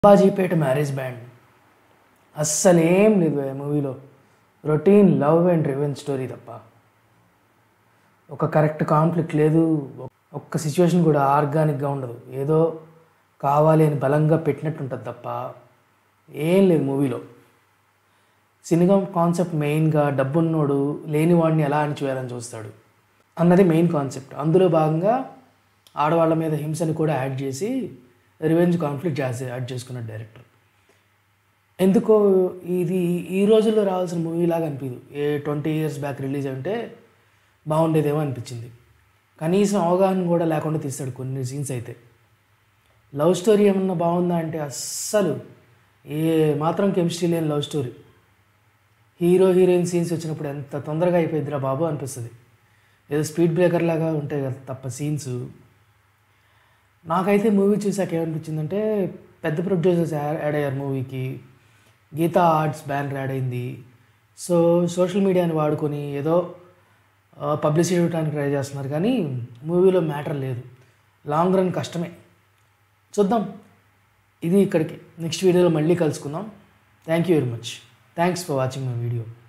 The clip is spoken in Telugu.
బాజీపేట మ్యారేజ్ బ్యాండ్ అస్సలేం లేదు ఆ మూవీలో routine love and revenge story తప్ప ఒక కరెక్ట్ కాన్ఫ్లిక్ట్ లేదు ఒక్క సిచ్యువేషన్ కూడా ఆర్గానిక్గా ఉండదు ఏదో కావాలి అని బలంగా పెట్టినట్టు ఉంటుంది తప్ప ఏం లేదు మూవీలో సినిమా కాన్సెప్ట్ మెయిన్గా డబ్బున్నోడు లేనివాడిని ఎలా అణిచివేయాలని చూస్తాడు అన్నది మెయిన్ కాన్సెప్ట్ అందులో భాగంగా ఆడవాళ్ళ మీద హింసని కూడా యాడ్ చేసి రివెంజ్ కాన్ఫ్లిక్ట్ చేసి యాడ్ చేసుకున్నాడు డైరెక్టర్ ఎందుకో ఇది ఈ రోజుల్లో రావాల్సిన మూవీ లాగా అనిపించదు a twenty years back release అంటే బాగుండేదేమో అనిపించింది కనీసం అవగాహన కూడా లేకుండా తీస్తాడు కొన్ని సీన్స్ అయితే లవ్ స్టోరీ ఏమన్నా బాగుందా అంటే అస్సలు ఏ మాత్రం కెమిస్ట్రీ లేని love story hero heroine scenes వచ్చినప్పుడు ఎంత తొందరగా అయిపోయిద్దిరా బాబు అనిపిస్తుంది ఏదో స్పీడ్ బ్రేకర్ లాగా ఉంటాయి కదా తప్ప సీన్స్ నాకైతే మూవీ చూసాక ఏమనిపించిందంటే పెద్ద ప్రొడ్యూసర్స్ యాడ్ అయ్యారు మూవీకి గీతా ఆర్ట్స్ బ్యానర్ యాడ్ అయింది సో సోషల్ మీడియాని వాడుకొని ఏదో పబ్లిసిటీ ఇవ్వడానికి ట్రై చేస్తున్నారు కానీ మూవీలో మ్యాటర్ లేదు లాంగ్ రన్ కష్టమే చూద్దాం ఇది ఇక్కడికి నెక్స్ట్ వీడియోలో మళ్ళీ కలుసుకుందాం thank you very much thanks for watching my video